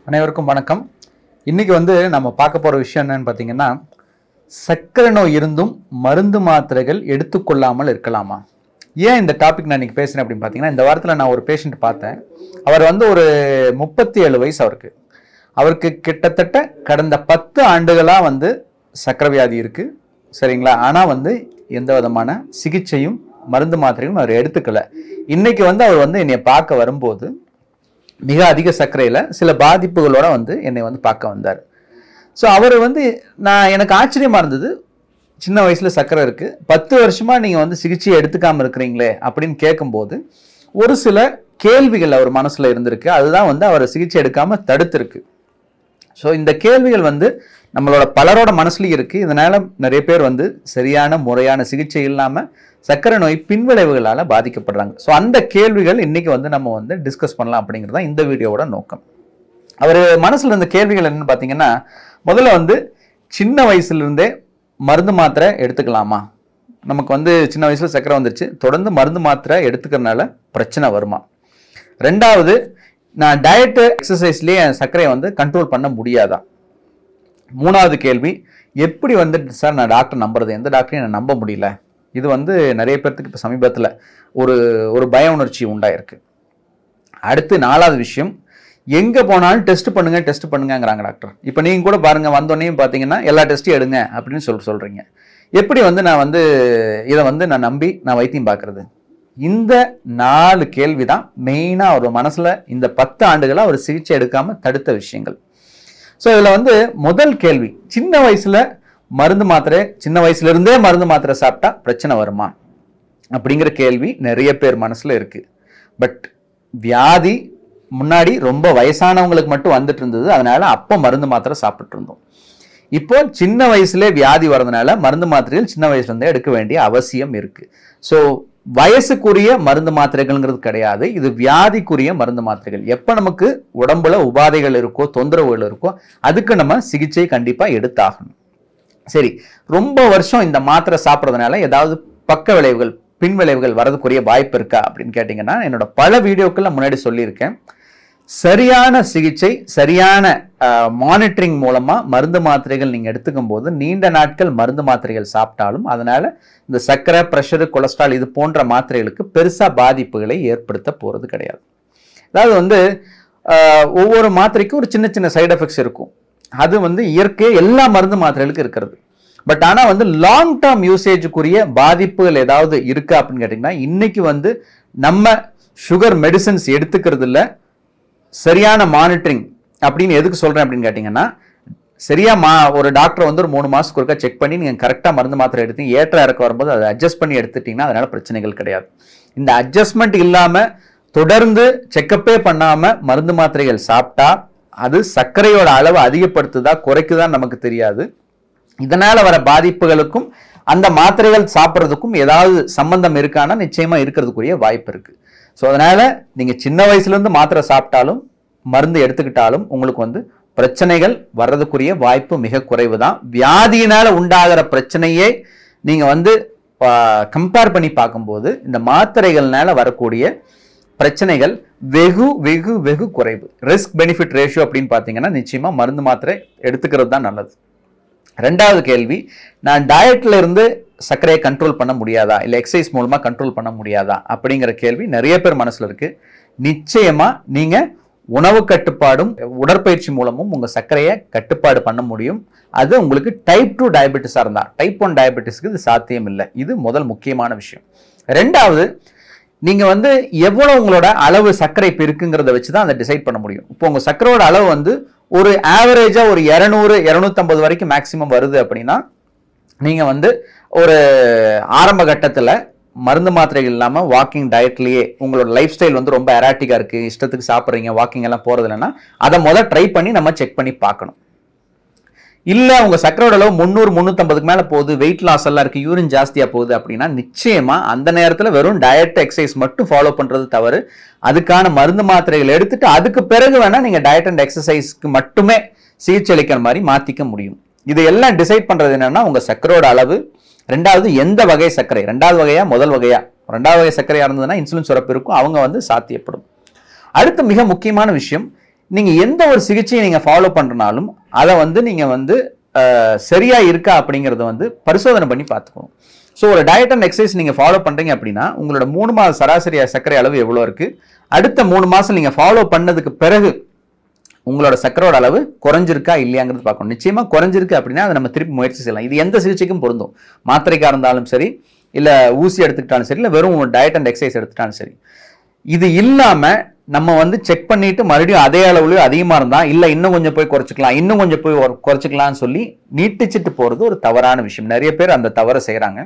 அனைவருக்கும் வணக்கம் இன்னைக்கு வந்து நம்ம பார்க்க போற விஷயம் என்னன்னு பார்த்தீங்கன்னா சர்க்கரை நோய் இருந்தும் மருந்து மாத்திரைகள் எடுத்துக்கொள்ளாமல் இருக்கலாமா ஏன் இந்த டாபிக் நான் இன்னைக்கு பேசுறேன் அப்படின்னு பார்த்தீங்கன்னா இந்த வாரத்தில் நான் ஒரு பேஷண்ட் பார்த்தேன் அவர் வந்து ஒரு முப்பத்தி ஏழு வயசு அவருக்கு அவருக்கு கிட்டத்தட்ட கடந்த பத்து ஆண்டுகளாக வந்து சர்க்கரை வியாதி இருக்கு சரிங்களா ஆனால் வந்து எந்த விதமான சிகிச்சையும் மருந்து மாத்திரையும் அவர் எடுத்துக்கல இன்னைக்கு வந்து அவர் வந்து என்னை பார்க்க வரும்போது மிக அதிக சர்க்கரையில் சில பாதிப்புகளோட வந்து என்னை வந்து பார்க்க வந்தார் ஸோ அவர் வந்து நான் எனக்கு ஆச்சரியமா இருந்தது சின்ன வயசுல சர்க்கரை இருக்கு பத்து வருஷமா நீங்க வந்து சிகிச்சை எடுத்துக்காம இருக்கிறீங்களே அப்படின்னு கேட்கும்போது ஒரு சில கேள்விகள் அவர் மனசுல இருந்திருக்கு அதுதான் வந்து அவரை சிகிச்சை எடுக்காம தடுத்திருக்கு ஸோ இந்த கேள்விகள் வந்து நம்மளோட பலரோட மனசுலயும் இருக்கு இதனால நிறைய பேர் வந்து சரியான முறையான சிகிச்சை இல்லாம சர்க்கரை நோய் பின்விளைவுகளால பாதிக்கப்படுறாங்க ஸோ அந்த கேள்விகள் இன்னைக்கு வந்து நம்ம வந்து டிஸ்கஸ் பண்ணலாம் அப்படிங்கிறது தான் இந்த வீடியோவோட நோக்கம் அவர் மனசுல இருந்த கேள்விகள் என்னன்னு பார்த்தீங்கன்னா முதல்ல வந்து சின்ன வயசுல இருந்தே மருந்து மாத்திரை எடுத்துக்கலாமா நமக்கு வந்து சின்ன வயசுல சர்க்கரை வந்துருச்சு தொடர்ந்து மருந்து மாத்திரை எடுத்துக்கிறதுனால பிரச்சனை வருமா ரெண்டாவது நான் டயட்டு எக்ஸசைஸ்லேயே என் சர்க்கரையை வந்து கண்ட்ரோல் பண்ண முடியாதா மூணாவது கேள்வி எப்படி வந்து சார் நான் டாக்டர் நம்புறது எந்த டாக்டரையும் நான் நம்ப முடியல இது வந்து நிறைய பேர்த்துக்கு இப்போ சமீபத்தில் ஒரு ஒரு பய உணர்ச்சி உண்டாயிருக்கு அடுத்து நாலாவது விஷயம் எங்கே போனாலும் டெஸ்ட் பண்ணுங்க டெஸ்ட் பண்ணுங்கங்கிறாங்க டாக்டர் இப்போ நீங்கள் கூட பாருங்க வந்தோடனே பார்த்தீங்கன்னா எல்லா டெஸ்ட்டும் எடுங்க அப்படின்னு சொல்லி சொல்கிறீங்க எப்படி வந்து நான் வந்து இதை வந்து நான் நம்பி நான் வைத்தியம் பார்க்கறது இந்த நாலு கேள்வி தான் மெயினாக அவர் மனசில் இந்த பத்து ஆண்டுகளாக அவர் சிகிச்சை எடுக்காமல் தடுத்த விஷயங்கள் ஸோ இதில் வந்து முதல் கேள்வி சின்ன வயசுல மருந்து மாத்திரை சின்ன வயசுல இருந்தே மருந்து மாத்திரை சாப்பிட்டா பிரச்சனை வருமா அப்படிங்கிற கேள்வி நிறைய பேர் மனசுல இருக்கு பட் வியாதி முன்னாடி ரொம்ப வயசானவங்களுக்கு மட்டும் வந்துட்டு இருந்தது அதனால அப்போ மருந்து மாத்திரை சாப்பிட்டு இருந்தோம் இப்போ சின்ன வயசுல வியாதி வரதுனால மருந்து மாத்திரைகள் சின்ன வயசுல இருந்தே எடுக்க வேண்டிய அவசியம் இருக்கு ஸோ வயசுக்குரிய மருந்து மாத்திரைகள்ங்கிறது கிடையாது இது வியாதிக்குரிய மருந்து மாத்திரைகள் எப்போ நமக்கு உடம்புல உபாதைகள் இருக்கோ தொந்தரவுகள் இருக்கோ அதுக்கு நம்ம சிகிச்சை கண்டிப்பா எடுத்தாகணும் சரி ரொம்ப வருஷம் இந்த மாத்திரை சாப்பிட்றதுனால ஏதாவது பக்க விளைவுகள் பின் விளைவுகள் வரதுக்குரிய வாய்ப்பு இருக்கா அப்படின்னு கேட்டிங்கன்னா என்னோட பல வீடியோக்கள்ல முன்னாடி சொல்லியிருக்கேன் சரியான சிகிச்சை சரியான மானிட்டரிங் மூலமா மருந்து மாத்திரைகள் நீங்க எடுத்துக்கும் போது நீண்ட நாட்கள் மருந்து மாத்திரைகள் சாப்பிட்டாலும் அதனால இந்த சர்க்கரை ப்ரெஷரு கொலஸ்ட்ரால் இது போன்ற மாத்திரைகளுக்கு பெருசா பாதிப்புகளை ஏற்படுத்த போறது கிடையாது அதாவது வந்து ஆஹ், ஒவ்வொரு மாத்திரைக்கும் ஒரு சின்ன சின்ன சைடு எஃபெக்ட்ஸ் இருக்கும் அது வந்து இயற்கை எல்லா மருந்து மாத்திரைகளுக்கும் இருக்கிறது பட் ஆனா வந்து லாங் டேர்ம் யூசேஜுக்குரிய பாதிப்புகள் ஏதாவது இருக்கா அப்படின்னு கேட்டிங்கன்னா இன்னைக்கு வந்து நம்ம சுகர் மெடிசன்ஸ் எடுத்துக்கிறது இல்ல சரியான மானிட்டரிங் அப்படின்னு எதுக்கு சொல்றேன் அப்படின்னு கேட்டிங்கன்னா சரியா மா ஒரு டாக்டர் வந்து ஒரு மூணு மாசத்துக்கு ஒருக்கா செக் பண்ணி நீங்க கரெக்டா மருந்து மாத்திரை எடுத்து ஏற்ற இறக்க வரும்போது அதை அட்ஜஸ்ட் பண்ணி எடுத்துட்டீங்கன்னா அதனால பிரச்சனைகள் கிடையாது இந்த அட்ஜஸ்ட்மெண்ட் இல்லாம தொடர்ந்து செக்கப்பே பண்ணாம மருந்து மாத்திரைகள் சாப்பிட்டா அது சர்க்கரையோட அளவு அதிகப்படுத்துதா குறைக்குதா நமக்கு தெரியாது இதனால வர பாதிப்புகளுக்கும் அந்த மாத்திரைகள் சாப்பிட்றதுக்கும் ஏதாவது சம்பந்தம் இருக்கான்னா நிச்சயமா இருக்கிறதுக்குரிய வாய்ப்பு இருக்கு ஸோ அதனால நீங்க சின்ன வயசுல இருந்து மாத்திரை சாப்பிட்டாலும் மருந்து எடுத்துக்கிட்டாலும் உங்களுக்கு வந்து பிரச்சனைகள் வர்றதுக்குரிய வாய்ப்பு மிக குறைவு தான் வியாதியினால உண்டாகிற பிரச்சனையே நீங்க வந்து கம்பேர் பண்ணி பார்க்கும்போது இந்த மாத்திரைகள்னால வரக்கூடிய பிரச்சனைகள் வெகு வெகு வெகு குறைவு ரிஸ்க் பெனிஃபிட் ரேஷியோ அப்படின்னு பார்த்தீங்கன்னா நிச்சயமா மருந்து மாத்திரை எடுத்துக்கிறது தான் நல்லது ரெண்டாவது கேள்வி நான் டயட்ல இருந்து சர்க்கரையை கண்ட்ரோல் பண்ண முடியாதா இல்லை எக்ஸசைஸ் மூலமா கண்ட்ரோல் பண்ண முடியாதா அப்படிங்கிற கேள்வி நிறைய பேர் மனசுல இருக்கு நிச்சயமா நீங்க உணவு கட்டுப்பாடும் உடற்பயிற்சி மூலமும் உங்க சர்க்கரையை கட்டுப்பாடு பண்ண முடியும் அது உங்களுக்கு டைப் டூ டயபெட்டிஸா இருந்தா டைப் ஒன் டயபெட்டிஸ்க்கு இது சாத்தியம் இல்லை இது முதல் முக்கியமான விஷயம் ரெண்டாவது நீங்க வந்து எவ்வளவு உங்களோட அளவு சர்க்கரை இப்போ இருக்குங்கிறத வச்சு தான் அதை டிசைட் பண்ண முடியும் இப்போ உங்க சர்க்கரையோட அளவு வந்து ஒரு ஆவரேஜா ஒரு இரநூறு இரநூத்தம்பது வரைக்கும் மேக்சிமம் வருது அப்படின்னா நீங்க வந்து ஒரு ஆரம்ப கட்டத்துல மருந்து மாத்திரைகள் இல்லாம வாக்கிங் டயட்லயே உங்களோட லைஃப் ஸ்டைல் வந்து ரொம்ப எராட்டிக்கா இருக்கு இஷ்டத்துக்கு சாப்பிட்றீங்க வாக்கிங் எல்லாம் போறது இல்லைன்னா அதை முதல் ட்ரை பண்ணி நம்ம செக் பண்ணி பார்க்கணும் இல்ல உங்க சர்க்கரையோட அளவு முந்நூறு முந்நூற்றம்பதுக்கு மேல போகுது வெயிட் லாஸ் எல்லாம் இருக்கு யூரின் ஜாஸ்தியா போகுது அப்படின்னா நிச்சயமா அந்த நேரத்துல வெறும் டயட் எக்ஸசைஸ் மட்டும் ஃபாலோ பண்றது தவறு அதுக்கான மருந்து மாத்திரைகள் எடுத்துட்டு அதுக்கு பிறகு வேணா நீங்க டயட் அண்ட் எக்ஸசைஸ்க்கு மட்டுமே சிகிச்சை அளிக்கிற மாதிரி மாத்திக்க முடியும் இது எல்லாம் டிசைட் பண்றது என்னன்னா உங்க சர்க்கரையோட அளவு ரெண்டாவது எந்த வகை சர்க்கரை ரெண்டாவது வகையா முதல் வகையா ரெண்டாவது வகை சர்க்கரையா இருந்ததுன்னா இன்சுலின் சுரப்பு இருக்கும் அவங்க வந்து சாத்தியப்படும் அடுத்து மிக முக்கியமான விஷயம் நீங்க எந்த ஒரு சிகிச்சையை நீங்க ஃபாலோ பண்றனாலும் அதை வந்து நீங்க வந்து அஹ், சரியா இருக்கா அப்படிங்கறத வந்து பரிசோதனை பண்ணி பார்த்துக்கணும் ஸோ ஒரு டயட் அண்ட் எக்ஸசைஸ் நீங்க ஃபாலோ பண்றீங்க அப்படின்னா உங்களோட மூணு மாத சராசரி சர்க்கரை அளவு எவ்வளோ இருக்கு அடுத்த மூணு மாசம் நீங்க ஃபாலோ பண்ணதுக்கு பிறகு உங்களோட சர்க்கரையோட அளவு குறைஞ்சிருக்கா இல்லையாங்கிறது பார்க்கணும் நிச்சயமா குறைஞ்சிருக்கு அப்படின்னா அதை நம்ம திருப்பி முயற்சி செய்யலாம் இது எந்த சிகிச்சைக்கும் பொருந்தும் மாத்திரைக்கா இருந்தாலும் சரி இல்ல ஊசி எடுத்துக்கிட்டாலும் சரி இல்ல வெறும் டயட் அண்ட் எக்ஸசைஸ் எடுத்துட்டாலும் சரி இது இல்லாம நம்ம வந்து செக் பண்ணிட்டு மறுபடியும் அதே அளவுலயோ அதிகமா இருந்தா இல்ல இன்னும் கொஞ்சம் போய் குறைச்சிக்கலாம் இன்னும் கொஞ்சம் போய் ஒரு- குறைச்சிக்கலாம்னு சொல்லி நீட்டிச்சிட்டு போறது ஒரு தவறான விஷயம் நிறைய பேர் அந்த தவறை செய்றாங்க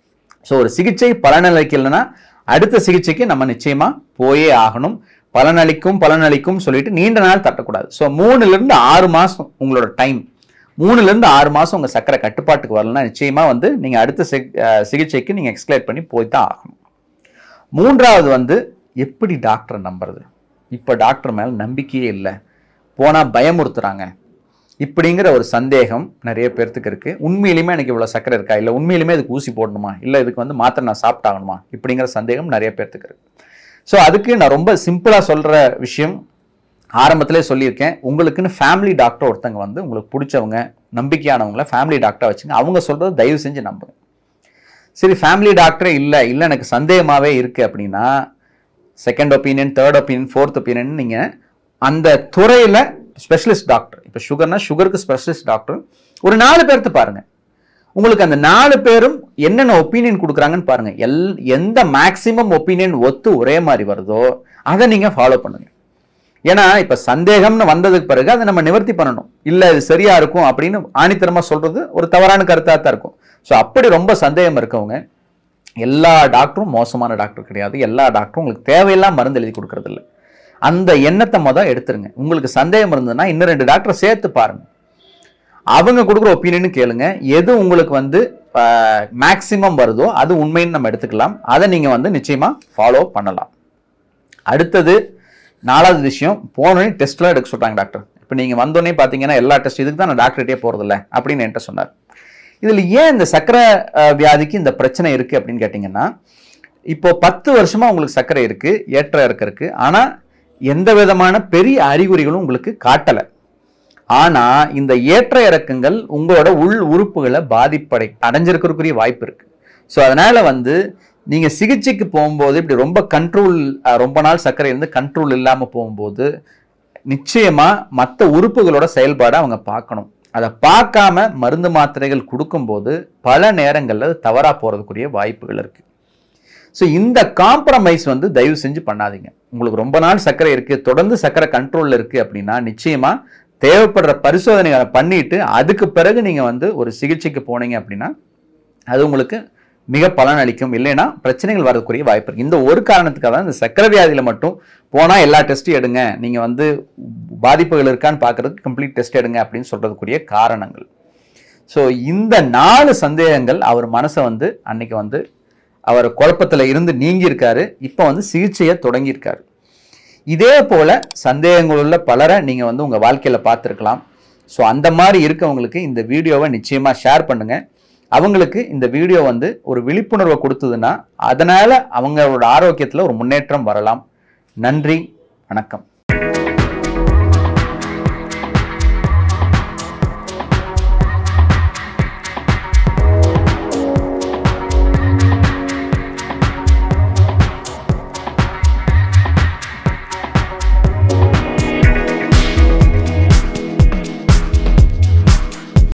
ஸோ ஒரு சிகிச்சை பலனளிக்கலைன்னா அடுத்த சிகிச்சைக்கு நம்ம நிச்சயமா போயே ஆகணும் பலனளிக்கும் பலனளிக்கும் சொல்லிட்டு நீண்ட நாள் தட்டக்கூடாது ஸோ மூணுல இருந்து ஆறு மாசம் உங்களோட டைம் மூணுல இருந்து ஆறு மாசம் உங்க சக்கரை கட்டுப்பாட்டுக்கு வரலன்னா நிச்சயமா வந்து நீங்க அடுத்த சிக்- அஹ் சிகிச்சைக்கு நீங்க எக்ஸ்கலேட் பண்ணி போய் தான் ஆகணும் மூன்றாவது வந்து எப்படி டாக்டரை நம்புறது இப்போ டாக்டர் மேல நம்பிக்கையே இல்லை போனா பயமுறுத்துறாங்க இப்படிங்கிற ஒரு சந்தேகம் நிறைய பேர்த்துக்கு இருக்கு உண்மையிலுமே எனக்கு இவ்வளவு சக்கரை இருக்கா இல்லை உண்மையிலுமே இதுக்கு ஊசி போடணுமா இல்லை இதுக்கு வந்து மாத்திரை நான் சாப்பிட்டாகணுமா இப்படிங்கிற சந்தேகம் நிறைய பேர்த்துக்கு இருக்கு ஸோ அதுக்கு நான் ரொம்ப சிம்பிளா சொல்ற விஷயம் ஆரம்பத்திலே சொல்லியிருக்கேன் உங்களுக்குன்னு ஃபேமிலி டாக்டர் ஒருத்தங்க வந்து உங்களுக்கு பிடிச்சவங்க நம்பிக்கையானவங்கள ஃபேமிலி டாக்டர் வச்சுங்க அவங்க சொல்றதை தயவு செஞ்சு நம்புங்க சரி ஃபேமிலி டாக்டரே இல்லை இல்லை எனக்கு சந்தேகமாகவே இருக்கு அப்படின்னா second opinion third opinion fourth opinion நீங்கள் அந்த துறையில் ஸ்பெஷலிஸ்ட் டாக்டர் இப்போ சுகர்னா சுகருக்கு ஸ்பெஷலிஸ்ட் டாக்டர் ஒரு நாலு பேர்த்து பாருங்க உங்களுக்கு அந்த நாலு பேரும் என்னென்ன ஒப்பீனியன் கொடுக்குறாங்கன்னு பாருங்க எல் எந்த மேக்சிமம் ஒப்பீனியன் ஒத்து ஒரே மாதிரி வருதோ அதை நீங்கள் ஃபாலோ பண்ணுங்க ஏன்னா இப்ப சந்தேகம்னு வந்ததுக்கு பிறகு அதை நம்ம நிவர்த்தி பண்ணணும் இல்ல இது சரியா இருக்கும் அப்படின்னு ஆணித்தரமா சொல்றது ஒரு தவறான கருத்தா தான் இருக்கும் ஸோ அப்படி ரொம்ப சந்தேகம் இருக்கவங்க எல்லா டாக்டரும் மோசமான டாக்டர் கிடையாது எல்லா டாக்டரும் உங்களுக்கு தேவையெல்லாம் மருந்து எழுதி கொடுக்கறது இல்ல அந்த எண்ணத்தை மொதல் எடுத்துருங்க உங்களுக்கு சந்தேகம் இருந்ததுன்னா இன்னும் ரெண்டு டாக்டரை சேர்த்து பாருங்க அவங்க கொடுக்குற ஒப்பீனியன் கேளுங்க எது உங்களுக்கு வந்து மேக்சிமம் வருதோ அது உண்மைன்னு நம்ம எடுத்துக்கலாம் அதை நீங்க வந்து நிச்சயமா ஃபாலோ பண்ணலாம் அடுத்தது நாலாவது விஷயம் போனோடனே டெஸ்ட்லாம் எடுக்க சொல்றாங்க டாக்டர் இப்போ நீங்கள் வந்தோடனே பார்த்தீங்கன்னா எல்லா டெஸ்ட் இதுக்கு தான் நான் டாக்டர்கிட்டே போகிறதில்ல அப்படின்னு என்கிட்ட சொன்னார் இதில் ஏன் இந்த சர்க்கரை அஹ், வியாதிக்கு இந்த பிரச்சனை இருக்குது அப்படின்னு கேட்டிங்கன்னா இப்போ பத்து வருஷமா உங்களுக்கு சர்க்கரை இருக்கு ஏற்ற இறக்க இருக்கு ஆனால் எந்த விதமான பெரிய அறிகுறிகளும் உங்களுக்கு காட்டலை ஆனா இந்த ஏற்ற இறக்கங்கள் உங்களோட உள் உறுப்புகளை பாதிப்படை அடைஞ்சிருக்கிறதுக்குரிய வாய்ப்பு இருக்கு ஸோ அதனால வந்து நீங்க சிகிச்சைக்கு போகும்போது இப்படி ரொம்ப கண்ட்ரோல் ரொம்ப நாள் சர்க்கரை இருந்து கண்ட்ரோல் இல்லாம போகும்போது நிச்சயமா மற்ற உறுப்புகளோட செயல்பாடை அவங்க பார்க்கணும் அதை பார்க்காம மருந்து மாத்திரைகள் கொடுக்கும்போது பல நேரங்கள்ல அது தவறா போறதுக்குரிய வாய்ப்புகள் இருக்கு ஸோ இந்த காம்ப்ரமைஸ் வந்து தயவு செஞ்சு பண்ணாதீங்க உங்களுக்கு ரொம்ப நாள் சர்க்கரை இருக்கு தொடர்ந்து சர்க்கரை கண்ட்ரோல்ல இருக்கு அப்படின்னா நிச்சயமா தேவைப்படுற பரிசோதனைகளை பண்ணிட்டு அதுக்கு பிறகு நீங்க வந்து ஒரு சிகிச்சைக்கு போனீங்க அப்படின்னா அது உங்களுக்கு மிக பலன் அளிக்கும் இல்லைன்னா பிரச்சனைகள் வரக்கூடிய வாய்ப்பு இருக்கு இந்த ஒரு காரணத்துக்காக தான் இந்த சர்க்கரை வியாதியில மட்டும் போனா எல்லா டெஸ்ட்டும் எடுங்க நீங்க வந்து பாதிப்புகள் இருக்கான்னு பார்க்கறதுக்கு கம்ப்ளீட் டெஸ்ட் எடுங்க அப்படின்னு சொல்றதுக்குரிய காரணங்கள் ஸோ இந்த நாலு சந்தேகங்கள் அவர் மனசை வந்து அன்னைக்கு வந்து அவர் குழப்பத்துல இருந்து நீங்கி இருக்காரு இப்போ வந்து சிகிச்சையை தொடங்கியிருக்காரு இதே போல சந்தேகங்கள் உள்ள பலரை நீங்க வந்து உங்க வாழ்க்கையில பார்த்துருக்கலாம் ஸோ அந்த மாதிரி இருக்கவங்களுக்கு இந்த வீடியோவை நிச்சயமா ஷேர் பண்ணுங்க அவங்களுக்கு இந்த வீடியோ வந்து ஒரு விழிப்புணர்வை கொடுத்ததுன்னா அதனால அவங்களோட ஆரோக்கியத்துல ஒரு முன்னேற்றம் வரலாம் நன்றி வணக்கம்